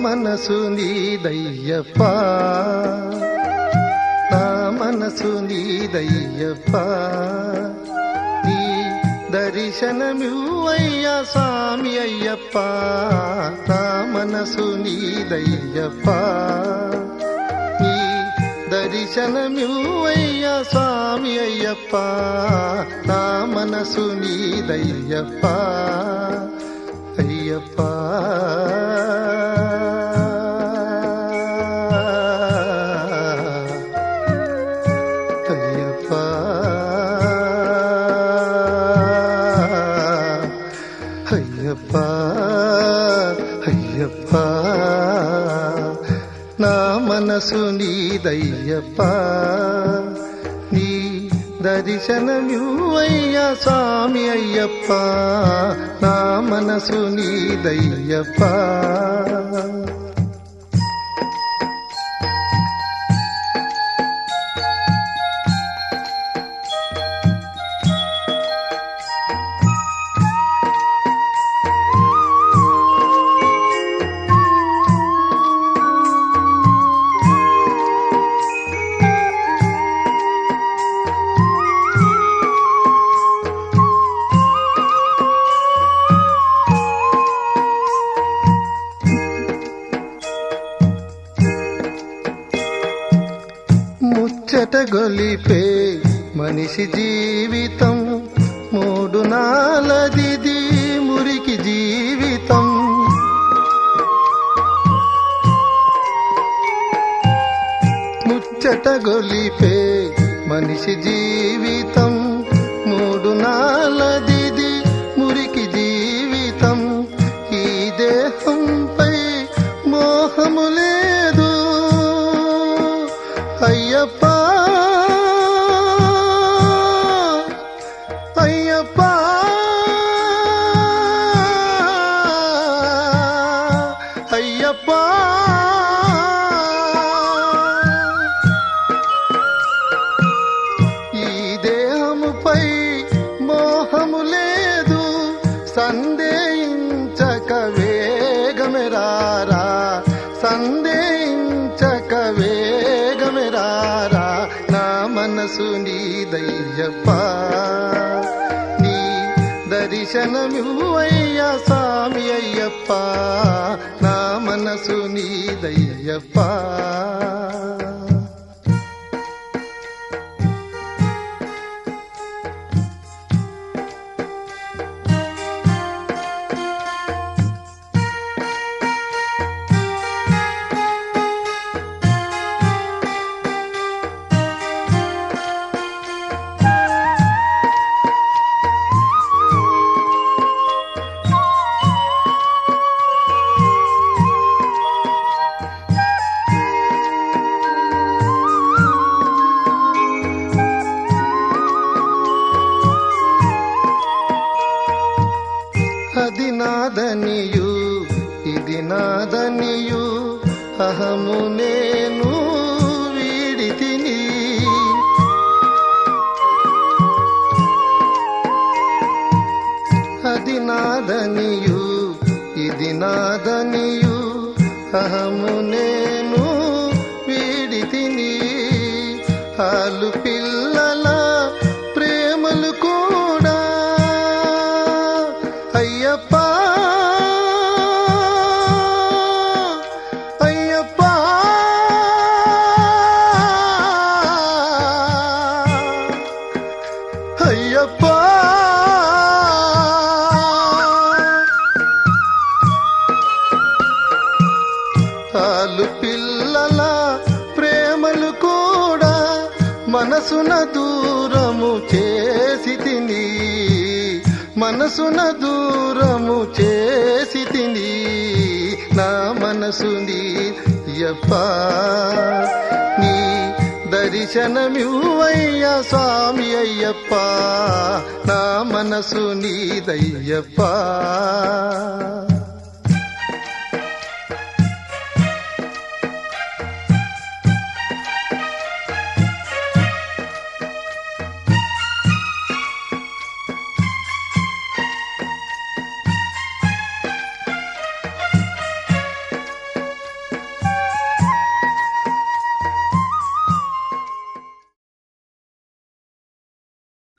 మనసు నీదయ్యప్ప నా మనసు నీదయ్యప్ప నీ దర్శనమివ్వయ్య స్వామి అయ్యప్ప నా మనసు నీదయ్యప్ప నీ దర్శనమివ్వయ్య స్వామి అయ్యప్ప నా మనసు నీదయ్యప్ప అయ్యప్ప అయ్యప్ప అయ్యప్ప అయ్యప్ప నా మనసు నీదయ్యప్ప నీ దర్శనమివ్వయ్య స్వామి అయ్యప్ప నా మనసు నీదయ్యప్ప ముచ్చట గొలిపే మనిషి జీవితం మూడు నాలదిది మురికి జీవితం ముచ్చట గొలిపే మనిషి జీవితం మూడు నాలదిది మురికి జీవితం ఈ దేహంపై మోహము లేదు అయ్యప్ప అయ్యప్ప అయ్యప్ప ఈ దేహముపై మోహము లేదు సందేహించక వేగమెరారా సందేహించక వేగమెరారా నా మనసు నీదయ్యప్ప నీ దర్శనమివ్వయ్య స్వామి అయ్యప్ప నా మనసు నీదయ్యప్ప అది నాదనియు ఇది నాదనియు అహము నేను వీడి తిని అది నాదనియు ఇది నాదనియు అహము నేను వీడి తిని హాలు పిల్లల ప్రేమలు కూడా అయ్యప్ప అయ్యప్ప అయ్యప్ప తాలు పిల్లల ప్రేమలు కూడా మనసున దూరము చేసి తిని మనసున దూరము చేసి తిని నా మనసు నీయప్ప నీ దర్శనమివ్వయ్య స్వామి అయ్యప్ప నా మనసు నీదయ్యప్ప